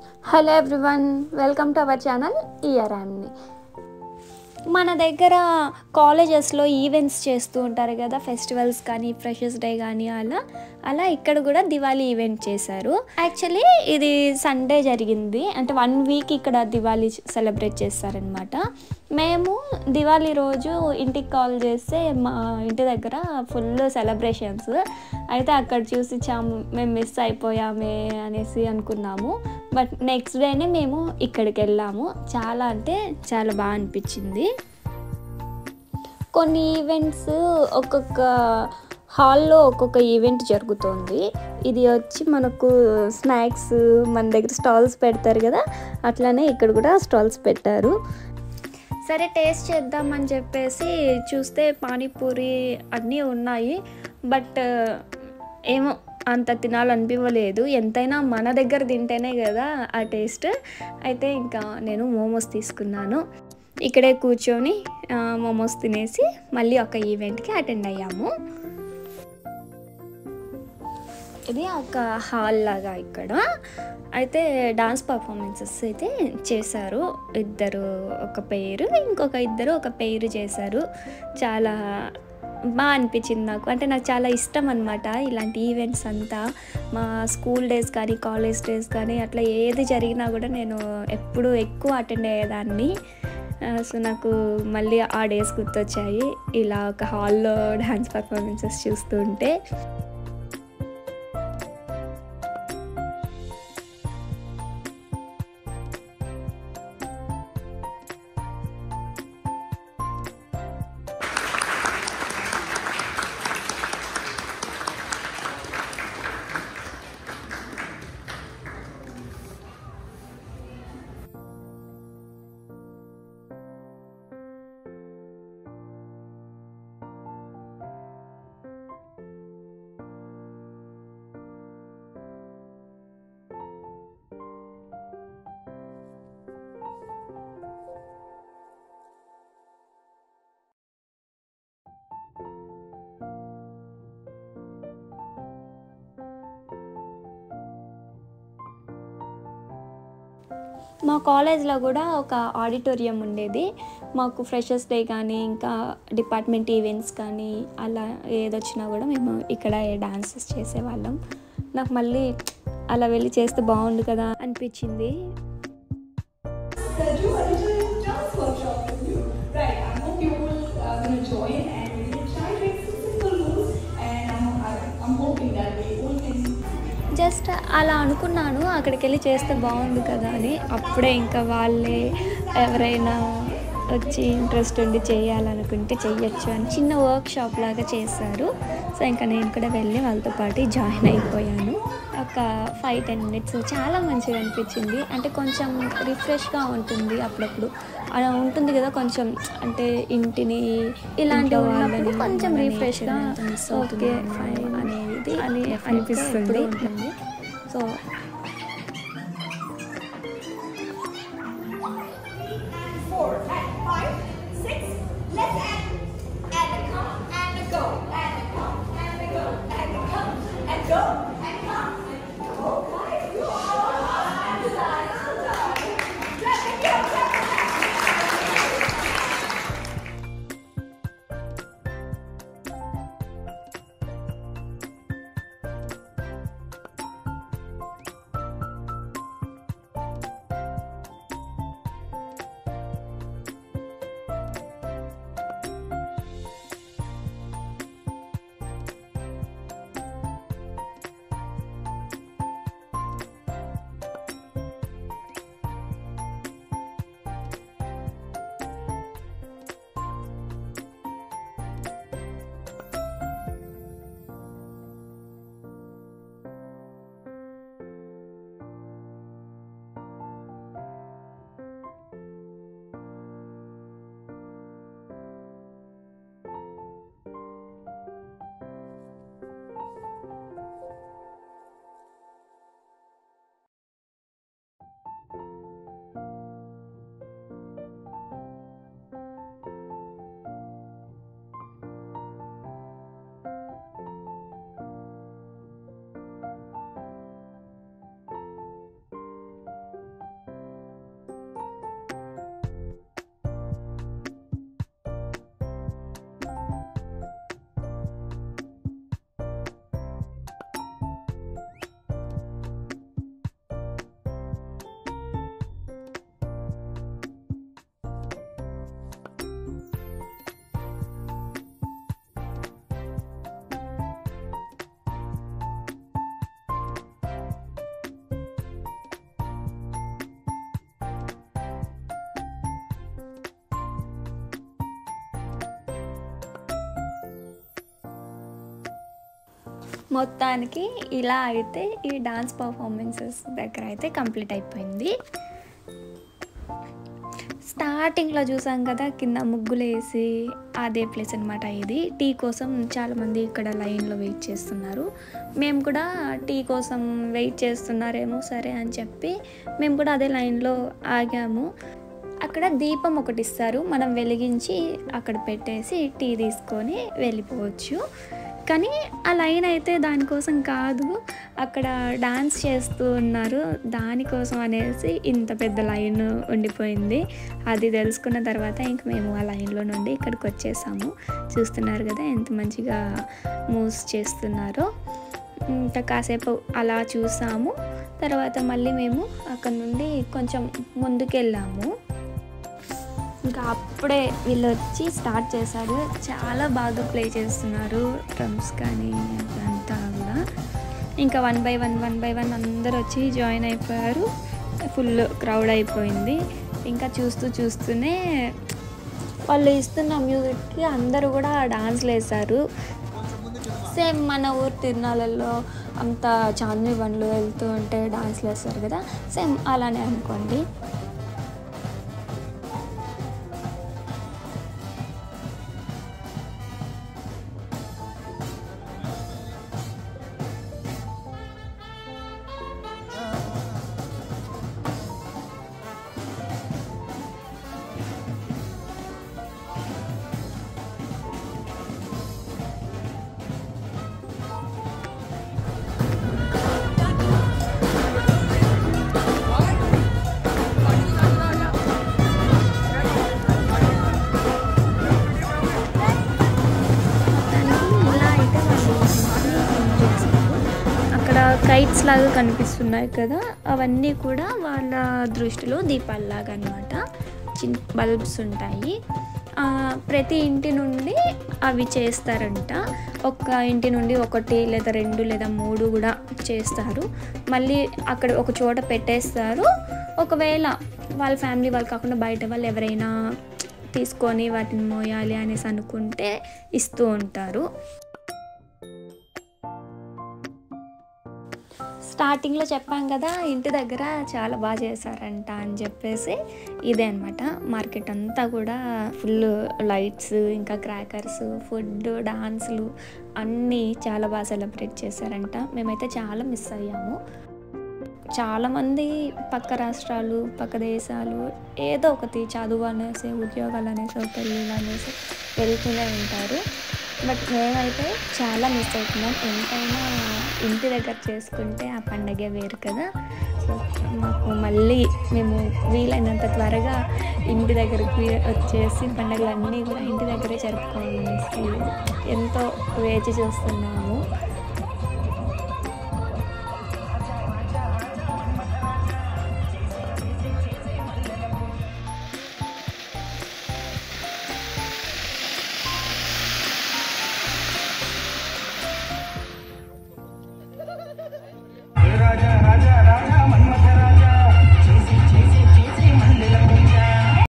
Hello everyone welcome to our channel ఈఆర్ఎంని మన దగ్గర కాలేజెస్లో ఈవెంట్స్ చేస్తూ ఉంటారు కదా ఫెస్టివల్స్ కానీ ఫ్రెషర్స్ డే కానీ అలా అలా ఇక్కడ కూడా దివాళీ ఈవెంట్ చేశారు యాక్చువల్లీ ఇది సండే జరిగింది అంటే వన్ వీక్ ఇక్కడ దివాళీ సెలబ్రేట్ చేస్తారనమాట మేము దివాళీ రోజు ఇంటికి కాల్ చేస్తే మా ఇంటి దగ్గర ఫుల్ సెలబ్రేషన్స్ అయితే అక్కడ చూసి చాము మేము మిస్ అయిపోయామే అనేసి అనుకున్నాము బట్ నెక్స్ట్ డేనే మేము ఇక్కడికి వెళ్ళాము చాలా అంటే చాలా బాగా అనిపించింది కొన్ని ఈవెంట్స్ ఒక్కొక్క హాల్లో ఒక్కొక్క ఈవెంట్ జరుగుతుంది ఇది వచ్చి మనకు స్నాక్స్ మన దగ్గర స్టాల్స్ పెడతారు కదా అట్లానే ఇక్కడ కూడా స్టాల్స్ పెట్టారు సరే టేస్ట్ చేద్దామని చెప్పేసి చూస్తే పానీపూరి అన్నీ ఉన్నాయి బట్ ఏమో అంత తినాలనిపించలేదు ఎంతైనా మన దగ్గర తింటేనే కదా ఆ టేస్ట్ అయితే ఇంకా నేను మోమోస్ తీసుకున్నాను ఇక్కడే కూర్చొని ఆ, మోమోస్ తినేసి మళ్ళీ ఒక ఈవెంట్కి అటెండ్ అయ్యాము ఇది ఒక హాల్ లాగా ఇక్కడ అయితే డాన్స్ పర్ఫార్మెన్సెస్ అయితే చేశారు ఇద్దరు ఒక పేరు ఇంకొక ఇద్దరు ఒక పేరు చేశారు చాలా బాగా అనిపించింది నాకు అంటే నాకు చాలా ఇష్టం అనమాట ఇలాంటి ఈవెంట్స్ అంతా మా స్కూల్ డేస్ కానీ కాలేజ్ డేస్ కానీ అట్లా ఏది జరిగినా కూడా నేను ఎప్పుడు ఎక్కువ అటెండ్ అయ్యేదాన్ని ఆ, సో నాకు మళ్ళీ ఆ డేస్ గుర్తొచ్చాయి ఇలా ఒక హాల్లో డ్యాన్స్ పర్ఫార్మెన్సెస్ చూస్తూ ఉంటే మా కాలేజ్లో కూడా ఒక ఆడిటోరియం ఉండేది మాకు ఫ్రెషర్స్ డే కానీ ఇంకా డిపార్ట్మెంట్ ఈవెంట్స్ కానీ అలా ఏదొచ్చినా కూడా మేము ఇక్కడ డాన్సెస్ చేసేవాళ్ళం నాకు మళ్ళీ అలా వెళ్ళి చేస్తే బాగుండు కదా అనిపించింది the do a little dance workshop with you. Right, I hope you will uh, gonna join and we will try to make some simple moves and I'm, I- I'm hoping that we all can just అలా అనుకున్నాను అక్కడికి వెళ్ళి చేస్తే బాగుండు కదా అని అప్పుడే ఇంకా వాళ్ళే ఎవరైనా వచ్చి ఇంట్రెస్ట్ ఉండి చేయాలనుకుంటే చెయ్యొచ్చు అని చిన్న వర్క్ షాప్ లాగా చేశారు సో ఇంకా నేను కూడా వెళ్ళి వాళ్ళతో పాటు జాయిన్ అయిపోయాను ఒక ఫైవ్ టెన్ మినిట్స్ చాలా మంచిగా అనిపించింది అంటే కొంచెం రిఫ్రెష్గా ఉంటుంది అప్పుడప్పుడు అలా ఉంటుంది కదా కొంచెం అంటే ఇంటిని ఇలాంటి వాళ్ళని కొంచెం రిఫ్రెష్గా ఓకే ఫైన్ అనేది అని అనిపిస్తుంది ఉంటుంది so four and five, six, let's add and come and go and come and go and come and go and come and go. Five, four, and side, side. Let it go, let it go. మొత్తానికి ఇలా అయితే ఈ dance performances దగ్గర అయితే complete అయిపోయింది స్టార్టింగ్లో చూసాం కదా కింద ముగ్గులు వేసి అదే ప్లేస్ అనమాట ఇది టీ కోసం చాలామంది ఇక్కడ లైన్లో వెయిట్ చేస్తున్నారు మేము కూడా టీ కోసం వెయిట్ చేస్తున్నారేమో సరే అని చెప్పి మేము కూడా అదే లైన్లో ఆగాము అక్కడ దీపం ఒకటి ఇస్తారు మనం వెలిగించి అక్కడ పెట్టేసి టీ తీసుకొని వెళ్ళిపోవచ్చు కానీ ఆ లైన్ అయితే దానికోసం కాదు అక్కడ డాన్స్ చేస్తూ ఉన్నారు దానికోసం అనేసి ఇంత పెద్ద లైన్ ఉండిపోయింది అది తెలుసుకున్న తర్వాత ఇంక మేము ఆ లైన్లో నుండి ఇక్కడికి వచ్చేసాము చూస్తున్నారు కదా ఎంత మంచిగా మూవ్స్ చేస్తున్నారో ఇంకా కాసేపు అలా చూసాము తర్వాత మళ్ళీ మేము అక్కడ నుండి కొంచెం ముందుకెళ్ళాము ఇంకా అప్పుడే వీళ్ళు వచ్చి స్టార్ట్ చేశారు చాలా బాగా ప్లే చేస్తున్నారు డ్రమ్స్ కానీ అదంతా కూడా ఇంకా one by one one by one అందరు వచ్చి జాయిన్ అయిపోయారు ఫుల్ క్రౌడ్ అయిపోయింది ఇంకా చూస్తూ చూస్తూనే వాళ్ళు ఇస్తున్న మ్యూజిక్కి అందరూ కూడా డాన్స్లు వేశారు సేమ్ మన ఊరు తిరునాళ్ళల్లో అంత చాందిని బండ్లు వెళ్తూ ఉంటే డాన్స్లు వేస్తారు కదా సేమ్ అలానే అనుకోండి ఇలా అయితే వాళ్ళు చేస్తారు. అక్కడ కైట్స్ లాగా కనిపిస్తున్నాయి కదా అవన్నీ కూడా వాళ్ళ దృష్టిలో దీపాల్లాగా అనమాట చిన్న బల్బ్స్ ఉంటాయి ఆ, ప్రతి ఇంటి నుండి అవి చేస్తారంట ఒక్క ఇంటి నుండి ఒకటి లేదా రెండు లేదా మూడు కూడా చేస్తారు మళ్ళీ అక్కడ ఒక చోట పెట్టేస్తారు ఒకవేళ వాళ్ళ ఫ్యామిలీ వాళ్ళు కాకుండా బయట వాళ్ళు ఎవరైనా తీసుకొని వాటిని మోయాలి అనేసి అనుకుంటే ఇస్తూ ఉంటారు స్టార్టింగ్లో చెప్పాం కదా ఇంటి దగ్గర చాలా బాగా చేశారంట అని చెప్పేసి ఇదే అనమాట మార్కెట్ అంతా కూడా ఫుల్ లైట్స్ ఇంకా క్రాకర్స్ ఫుడ్ డాన్సులు అన్నీ చాలా బాగా సెలబ్రేట్ చేశారంట మేమైతే చాలా మిస్ అయ్యాము చాలామంది పక్క రాష్ట్రాలు పక్క దేశాలు ఏదో ఒకటి చదువు అనేసి ఉద్యోగాలు అనేసి పెళ్ళిళ్ళు అనేసి వెళ్తూనే ఉంటారు బట్ మేమైతే చాలా మిస్ అవుతున్నాం ఎంతైనా ఇంటి దగ్గర చేసుకుంటే ఆ పండగే వేరు కదా సో మాకు మళ్ళీ మేము వీలైనంత త్వరగా ఇంటి దగ్గరికి వచ్చేసి పండుగలన్నీ కూడా ఇంటి దగ్గరే జరుపుకోవాలనేసి ఎంతో వేచి చూస్తున్నాము